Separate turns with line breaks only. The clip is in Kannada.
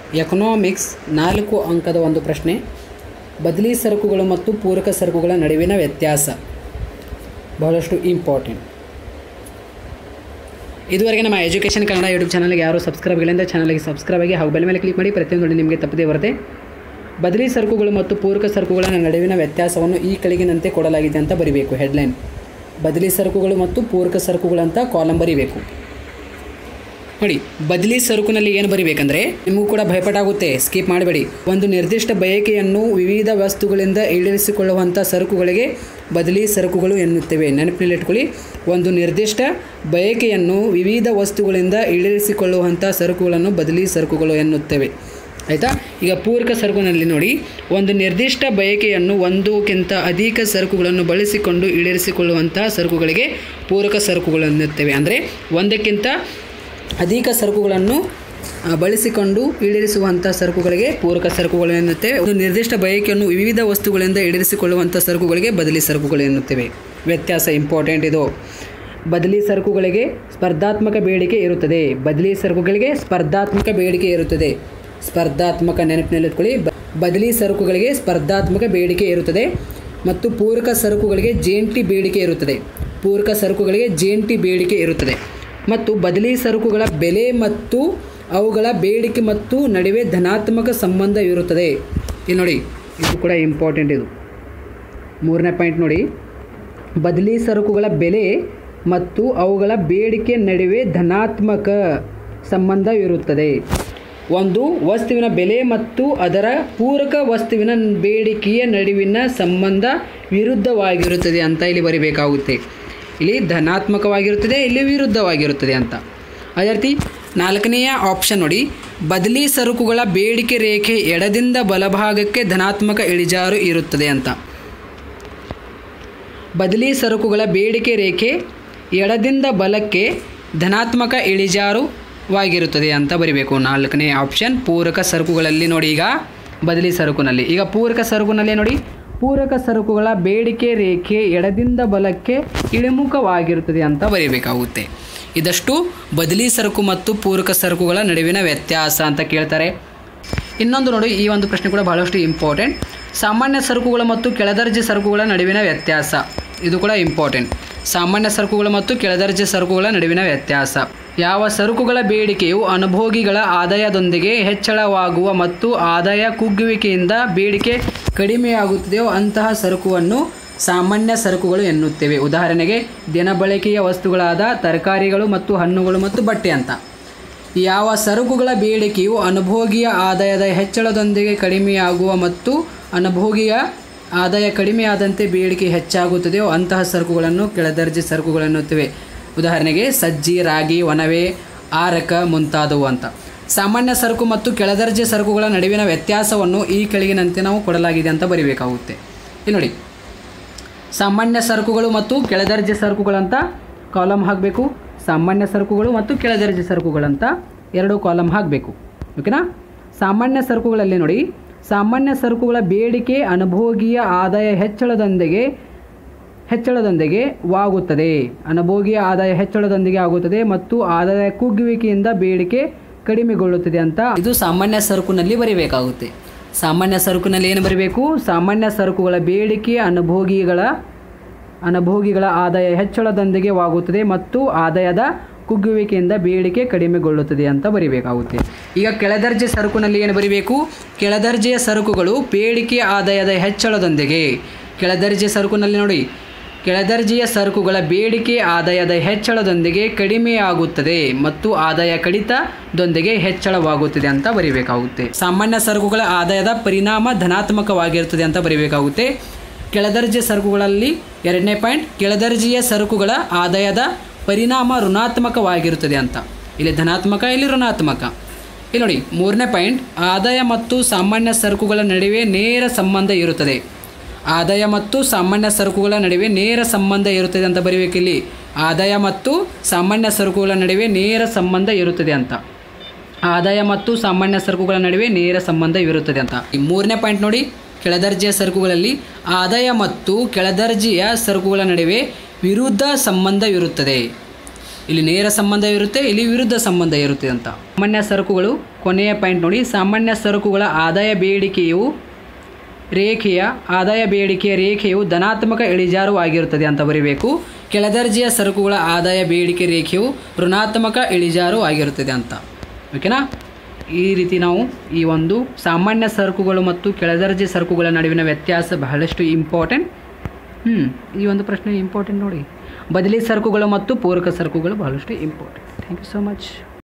ಎಕನಾಮಿಕ್ಸ್ ನಾಲ್ಕು ಅಂಕದ ಒಂದು ಪ್ರಶ್ನೆ ಬದಲಿ ಸರಕುಗಳು ಮತ್ತು ಪೂರಕ ಸರಕುಗಳ ನಡುವಿನ ವ್ಯತ್ಯಾಸ ಬಹಳಷ್ಟು ಇಂಪಾರ್ಟೆಂಟ್ ಇದುವರೆಗೆ ನಮ್ಮ ಎಜುಕೇಷನ್ ಕನ್ನಡ ಯೂಟ್ಯೂಬ್ ಚಾನಲ್ಗೆ ಯಾರು ಸಬ್ಸ್ಕ್ರೈಬ್ ಗಳಿಂದ ಚಾನಲ್ಗೆ ಸಬ್ಸ್ಕ್ರೈಬ್ ಆಗಿ ಹಾಗೂ ಬೆಲ್ ಮೇಲೆ ಕ್ಲಿಕ್ ಮಾಡಿ ಪ್ರತಿಯೊಂದು ನೋಡಿ ನಿಮಗೆ ತಪ್ಪದೇ ಬರುತ್ತೆ ಬದಲಿ ಸರಕುಗಳು ಮತ್ತು ಪೂರಕ ಸರಕುಗಳ ನಡುವಿನ ವ್ಯತ್ಯಾಸವನ್ನು ಈ ಕೆಳಗಿನಂತೆ ಕೊಡಲಾಗಿದೆ ಅಂತ ಬರಿಬೇಕು ಹೆಡ್ಲೈನ್ ಬದಲಿ ಸರಕುಗಳು ಮತ್ತು ಪೂರಕ ಸರಕುಗಳಂತ ಕಾಲಮ್ ಬರಿಬೇಕು ನೋಡಿ ಬದಲಿ ಸರಕುನಲ್ಲಿ ಏನು ಬರಿಬೇಕಂದ್ರೆ ನಿಮಗೂ ಕೂಡ ಭಯಪಟ್ಟಾಗುತ್ತೆ ಸ್ಕಿಪ್ ಮಾಡಬೇಡಿ ಒಂದು ನಿರ್ದಿಷ್ಟ ಬಯಕೆಯನ್ನು ವಿವಿಧ ವಸ್ತುಗಳಿಂದ ಈಡೇರಿಸಿಕೊಳ್ಳುವಂಥ ಸರಕುಗಳಿಗೆ ಬದಲಿ ಸರಕುಗಳು ಎನ್ನುತ್ತೇವೆ ನೆನಪಿನಲ್ಲಿಟ್ಕೊಳ್ಳಿ ಒಂದು ನಿರ್ದಿಷ್ಟ ಬಯಕೆಯನ್ನು ವಿವಿಧ ವಸ್ತುಗಳಿಂದ ಈಡೇರಿಸಿಕೊಳ್ಳುವಂಥ ಸರಕುಗಳನ್ನು ಬದಲಿ ಸರಕುಗಳು ಎನ್ನುತ್ತೇವೆ ಆಯಿತಾ ಈಗ ಪೂರಕ ಸರಕುನಲ್ಲಿ ನೋಡಿ ಒಂದು ನಿರ್ದಿಷ್ಟ ಬಯಕೆಯನ್ನು ಒಂದಕ್ಕಿಂತ ಅಧಿಕ ಸರಕುಗಳನ್ನು ಬಳಸಿಕೊಂಡು ಈಡೇರಿಸಿಕೊಳ್ಳುವಂಥ ಸರಕುಗಳಿಗೆ ಪೂರಕ ಸರಕುಗಳು ಎನ್ನುತ್ತೇವೆ ಅಂದರೆ ಒಂದಕ್ಕಿಂತ ಅಧಿಕ ಸರಕುಗಳನ್ನು ಆ, ಬಳಸಿಕೊಂಡು ಈಡೇರಿಸುವಂಥ ಸರಕುಗಳಿಗೆ ಪೂರಕ ಸರಕುಗಳು ಎನ್ನುತ್ತೇವೆ ಒಂದು ನಿರ್ದಿಷ್ಟ ಬಯಕೆಯನ್ನು ವಿವಿಧ ವಸ್ತುಗಳಿಂದ ಈಡೇರಿಸಿಕೊಳ್ಳುವಂಥ ಸರಕುಗಳಿಗೆ ಬದಲಿ ಸರಕುಗಳು ಎನ್ನುತ್ತೇವೆ ವ್ಯತ್ಯಾಸ ಇಂಪಾರ್ಟೆಂಟ್ ಇದು ಬದಲಿ ಸರಕುಗಳಿಗೆ ಸ್ಪರ್ಧಾತ್ಮಕ ಬೇಡಿಕೆ ಇರುತ್ತದೆ ಬದಲಿ ಸರಕುಗಳಿಗೆ ಸ್ಪರ್ಧಾತ್ಮಕ ಬೇಡಿಕೆ ಇರುತ್ತದೆ ಸ್ಪರ್ಧಾತ್ಮಕ ನೆನಪಿನಲ್ಲಿಟ್ಕೊಳ್ಳಿ ಬ- ಬದಲಿ ಸರಕುಗಳಿಗೆ ಸ್ಪರ್ಧಾತ್ಮಕ ಬೇಡಿಕೆ ಇರುತ್ತದೆ ಮತ್ತು ಪೂರಕ ಸರಕುಗಳಿಗೆ ಜೇಂಟಿ ಬೇಡಿಕೆ ಇರುತ್ತದೆ ಪೂರಕ ಸರಕುಗಳಿಗೆ ಜೇಂಟಿ ಬೇಡಿಕೆ ಇರುತ್ತದೆ ಮತ್ತು ಬದಲಿ ಸರಕುಗಳ ಬೆಲೆ ಮತ್ತು ಅವುಗಳ ಬೇಡಿಕೆ ಮತ್ತು ನಡುವೆ ಧನಾತ್ಮಕ ಸಂಬಂಧ ಇರುತ್ತದೆ ಇಲ್ಲಿ ನೋಡಿ ಇದು ಕೂಡ ಇಂಪಾರ್ಟೆಂಟ್ ಇದು ಮೂರನೇ ಪಾಯಿಂಟ್ ನೋಡಿ ಬದಲಿ ಸರಕುಗಳ ಬೆಲೆ ಮತ್ತು ಅವುಗಳ ಬೇಡಿಕೆ ನಡುವೆ ಧನಾತ್ಮಕ ಸಂಬಂಧ ಇರುತ್ತದೆ ಒಂದು ವಸ್ತುವಿನ ಬೆಲೆ ಮತ್ತು ಅದರ ಪೂರಕ ವಸ್ತುವಿನ ಬೇಡಿಕೆಯ ನಡುವಿನ ಸಂಬಂಧ ವಿರುದ್ಧವಾಗಿರುತ್ತದೆ ಅಂತ ಇಲ್ಲಿ ಬರಿಬೇಕಾಗುತ್ತೆ ಇಲ್ಲಿ ಧನಾತ್ಮಕವಾಗಿರುತ್ತದೆ ಇಲ್ಲಿ ವಿರುದ್ಧವಾಗಿರುತ್ತದೆ ಅಂತ ಅದೇ ರೀತಿ ನಾಲ್ಕನೆಯ ಆಪ್ಷನ್ ನೋಡಿ ಬದಲಿ ಸರಕುಗಳ ಬೇಡಿಕೆ ರೇಖೆ ಎಡದಿಂದ ಬಲಭಾಗಕ್ಕೆ ಧನಾತ್ಮಕ ಇಳಿಜಾರು ಇರುತ್ತದೆ ಅಂತ ಬದಲಿ ಸರಕುಗಳ ಬೇಡಿಕೆ ರೇಖೆ ಎಡದಿಂದ ಬಲಕ್ಕೆ ಧನಾತ್ಮಕ ಇಳಿಜಾರುವಾಗಿರುತ್ತದೆ ಅಂತ ಬರಿಬೇಕು ನಾಲ್ಕನೇ ಆಪ್ಷನ್ ಪೂರಕ ಸರಕುಗಳಲ್ಲಿ ನೋಡಿ ಈಗ ಬದಲಿ ಸರಕುನಲ್ಲಿ ಈಗ ಪೂರಕ ಸರಕುನಲ್ಲಿ ನೋಡಿ ಪೂರಕ ಸರಕುಗಳ ಬೇಡಿಕೆ ರೇಖೆ ಎಡದಿಂದ ಬಲಕ್ಕೆ ಇಳಿಮುಖವಾಗಿರುತ್ತದೆ ಅಂತ ಬರೀಬೇಕಾಗುತ್ತೆ ಇದಷ್ಟು ಬದಲಿ ಸರಕು ಮತ್ತು ಪೂರಕ ಸರಕುಗಳ ನಡುವಿನ ವ್ಯತ್ಯಾಸ ಅಂತ ಕೇಳ್ತಾರೆ ಇನ್ನೊಂದು ನೋಡಿ ಈ ಒಂದು ಪ್ರಶ್ನೆ ಕೂಡ ಬಹಳಷ್ಟು ಇಂಪಾರ್ಟೆಂಟ್ ಸಾಮಾನ್ಯ ಸರಕುಗಳು ಮತ್ತು ಕೆಳದರ್ಜೆ ಸರಕುಗಳ ನಡುವಿನ ವ್ಯತ್ಯಾಸ ಇದು ಕೂಡ ಇಂಪಾರ್ಟೆಂಟ್ ಸಾಮಾನ್ಯ ಸರಕುಗಳು ಮತ್ತು ಕೆಳದರ್ಜೆ ಸರಕುಗಳ ನಡುವಿನ ವ್ಯತ್ಯಾಸ ಯಾವ ಸರಕುಗಳ ಬೇಡಿಕೆಯು ಅನುಭೋಗಿಗಳ ಆದಾಯದೊಂದಿಗೆ ಹೆಚ್ಚಳವಾಗುವ ಮತ್ತು ಆದಾಯ ಕುಗ್ಗುವಿಕೆಯಿಂದ ಬೇಡಿಕೆ ಕಡಿಮೆಯಾಗುತ್ತದೆಯೋ ಅಂತಹ ಸರಕುವನ್ನು ಸಾಮಾನ್ಯ ಸರಕುಗಳು ಎನ್ನುತ್ತೇವೆ ಉದಾಹರಣೆಗೆ ದಿನಬಳಕೆಯ ವಸ್ತುಗಳಾದ ತರಕಾರಿಗಳು ಮತ್ತು ಹಣ್ಣುಗಳು ಮತ್ತು ಬಟ್ಟೆ ಅಂತ ಯಾವ ಸರಕುಗಳ ಬೇಡಿಕೆಯು ಅನುಭೋಗಿಯ ಆದಾಯದ ಹೆಚ್ಚಳದೊಂದಿಗೆ ಕಡಿಮೆಯಾಗುವ ಮತ್ತು ಅನುಭೋಗಿಯ ಆದಾಯ ಕಡಿಮೆಯಾದಂತೆ ಬೇಡಿಕೆ ಹೆಚ್ಚಾಗುತ್ತದೆಯೋ ಅಂತಹ ಸರಕುಗಳನ್ನು ಕೆಳದರ್ಜೆ ಸರಕುಗಳೆನ್ನುತ್ತೇವೆ ಉದಾಹರಣೆಗೆ ಸಜ್ಜಿ ರಾಗಿ ಒಣವೆ ಆರಕ ಮುಂತಾದವು ಅಂತ ಸಾಮಾನ್ಯ ಸರಕು ಮತ್ತು ಕೆಳದರ್ಜೆ ಸರಕುಗಳ ನಡುವಿನ ವ್ಯತ್ಯಾಸವನ್ನು ಈ ಕೆಳಗಿನಂತೆ ನಾವು ಕೊಡಲಾಗಿದೆ ಅಂತ ಬರೀಬೇಕಾಗುತ್ತೆ ಇಲ್ಲಿ ನೋಡಿ ಸಾಮಾನ್ಯ ಸರಕುಗಳು ಮತ್ತು ಕೆಳದರ್ಜೆ ಸರಕುಗಳಂತ ಕಾಲಮ್ ಹಾಕಬೇಕು ಸಾಮಾನ್ಯ ಸರಕುಗಳು ಮತ್ತು ಕೆಳದರ್ಜೆ ಸರಕುಗಳಂತ ಎರಡು ಕಾಲಮ್ ಹಾಕಬೇಕು ಓಕೆನಾ ಸಾಮಾನ್ಯ ಸರಕುಗಳಲ್ಲಿ ನೋಡಿ ಸಾಮಾನ್ಯ ಸರಕುಗಳ ಬೇಡಿಕೆ ಅನುಭೋಗಿಯ ಆದಾಯ ಹೆಚ್ಚಳದೊಂದಿಗೆ ಹೆಚ್ಚಳದೊಂದಿಗೆ ವಾಗುತ್ತದೆ ಅನುಭೋಗಿಯ ಆದಾಯ ಹೆಚ್ಚಳದೊಂದಿಗೆ ಆಗುತ್ತದೆ ಮತ್ತು ಆದಾಯ ಕುಗ್ಗುವಿಕೆಯಿಂದ ಬೇಡಿಕೆ ಕಡಿಮೆಗೊಳ್ಳುತ್ತದೆ ಅಂತ ಇದು ಸಾಮಾನ್ಯ ಸರಕುನಲ್ಲಿ ಬರೀಬೇಕಾಗುತ್ತೆ ಸಾಮಾನ್ಯ ಸರಕುನಲ್ಲಿ ಏನು ಬರೀಬೇಕು ಸಾಮಾನ್ಯ ಸರಕುಗಳ ಬೇಡಿಕೆ ಅನುಭೋಗಿಗಳ ಅನುಭೋಗಿಗಳ ಆದಾಯ ಹೆಚ್ಚಳದೊಂದಿಗೆ ವಾಗುತ್ತದೆ ಮತ್ತು ಆದಾಯದ ಕುಗ್ಗುವಿಕೆಯಿಂದ ಬೇಡಿಕೆ ಕಡಿಮೆಗೊಳ್ಳುತ್ತದೆ ಅಂತ ಬರಿಬೇಕಾಗುತ್ತೆ ಈಗ ಕೆಳದರ್ಜೆ ಸರಕುನಲ್ಲಿ ಏನು ಬರಿಬೇಕು ಕೆಳದರ್ಜೆಯ ಸರಕುಗಳು ಬೇಡಿಕೆ ಆದಾಯದ ಹೆಚ್ಚಳದೊಂದಿಗೆ ಕೆಳದರ್ಜೆ ಸರಕುನಲ್ಲಿ ನೋಡಿ ಕೆಳದರ್ಜೆಯ ಸರಕುಗಳ ಬೇಡಿಕೆ ಆದಾಯದ ಹೆಚ್ಚಳದೊಂದಿಗೆ ಕಡಿಮೆಯಾಗುತ್ತದೆ ಮತ್ತು ಆದಾಯ ಕಡಿತದೊಂದಿಗೆ ಹೆಚ್ಚಳವಾಗುತ್ತದೆ ಅಂತ ಬರಿಬೇಕಾಗುತ್ತೆ ಸಾಮಾನ್ಯ ಸರಕುಗಳ ಆದಾಯದ ಪರಿಣಾಮ ಧನಾತ್ಮಕವಾಗಿರುತ್ತದೆ ಅಂತ ಬರಿಬೇಕಾಗುತ್ತೆ ಕೆಳದರ್ಜೆ ಸರಕುಗಳಲ್ಲಿ ಎರಡನೇ ಪಾಯಿಂಟ್ ಕೆಳದರ್ಜೆಯ ಸರಕುಗಳ ಆದಾಯದ ಪರಿಣಾಮ ಋಣಾತ್ಮಕವಾಗಿರುತ್ತದೆ ಅಂತ ಇಲ್ಲಿ ಧನಾತ್ಮಕ ಇಲ್ಲಿ ಋಣಾತ್ಮಕ ಇಲ್ಲಿ ನೋಡಿ ಮೂರನೇ ಪಾಯಿಂಟ್ ಆದಾಯ ಮತ್ತು ಸಾಮಾನ್ಯ ಸರಕುಗಳ ನಡುವೆ ನೇರ ಸಂಬಂಧ ಇರುತ್ತದೆ ಆದಾಯ ಮತ್ತು ಸಾಮಾನ್ಯ ಸರಕುಗಳ ನಡುವೆ ನೇರ ಸಂಬಂಧ ಇರುತ್ತದೆ ಅಂತ ಬರೀಬೇಕಿಲ್ಲಿ ಆದಾಯ ಮತ್ತು ಸಾಮಾನ್ಯ ಸರಕುಗಳ ನಡುವೆ ನೇರ ಸಂಬಂಧ ಇರುತ್ತದೆ ಅಂತ ಆದಾಯ ಮತ್ತು ಸಾಮಾನ್ಯ ಸರಕುಗಳ ನಡುವೆ ನೇರ ಸಂಬಂಧ ಇರುತ್ತದೆ ಅಂತ ಈ ಮೂರನೇ ಪಾಯಿಂಟ್ ನೋಡಿ ಕೆಳದರ್ಜೆಯ ಸರಕುಗಳಲ್ಲಿ ಆದಾಯ ಮತ್ತು ಕೆಳದರ್ಜೆಯ ಸರಕುಗಳ ನಡುವೆ ವಿರುದ್ಧ ಸಂಬಂಧವಿರುತ್ತದೆ ಇಲ್ಲಿ ನೇರ ಸಂಬಂಧ ಇರುತ್ತೆ ಇಲ್ಲಿ ವಿರುದ್ಧ ಸಂಬಂಧ ಇರುತ್ತೆ ಅಂತ ಸಾಮಾನ್ಯ ಸರಕುಗಳು ಕೊನೆಯ ಪಾಯಿಂಟ್ ನೋಡಿ ಸಾಮಾನ್ಯ ಸರಕುಗಳ ಆದಾಯ ಬೇಡಿಕೆಯು ರೇಖೆಯ ಆದಾಯ ಬೇಡಿಕೆಯ ರೇಖೆಯು ಧನಾತ್ಮಕ ಇಳಿಜಾರು ಆಗಿರುತ್ತದೆ ಅಂತ ಬರೀಬೇಕು ಕೆಳದರ್ಜೆಯ ಸರಕುಗಳ ಆದಾಯ ಬೇಡಿಕೆ ರೇಖೆಯು ಋಣಾತ್ಮಕ ಇಳಿಜಾರು ಆಗಿರುತ್ತದೆ ಅಂತ ಓಕೆನಾ ಈ ರೀತಿ ನಾವು ಈ ಒಂದು ಸಾಮಾನ್ಯ ಸರಕುಗಳು ಮತ್ತು ಕೆಳದರ್ಜೆ ಸರಕುಗಳ ನಡುವಿನ ವ್ಯತ್ಯಾಸ ಬಹಳಷ್ಟು ಇಂಪಾರ್ಟೆಂಟ್ ಹ್ಞೂ ಈ ಒಂದು ಪ್ರಶ್ನೆ ಇಂಪಾರ್ಟೆಂಟ್ ನೋಡಿ ಬದಲಿ ಸರಕುಗಳು ಮತ್ತು ಪೂರಕ ಸರಕುಗಳು ಬಹಳಷ್ಟು important thank you so much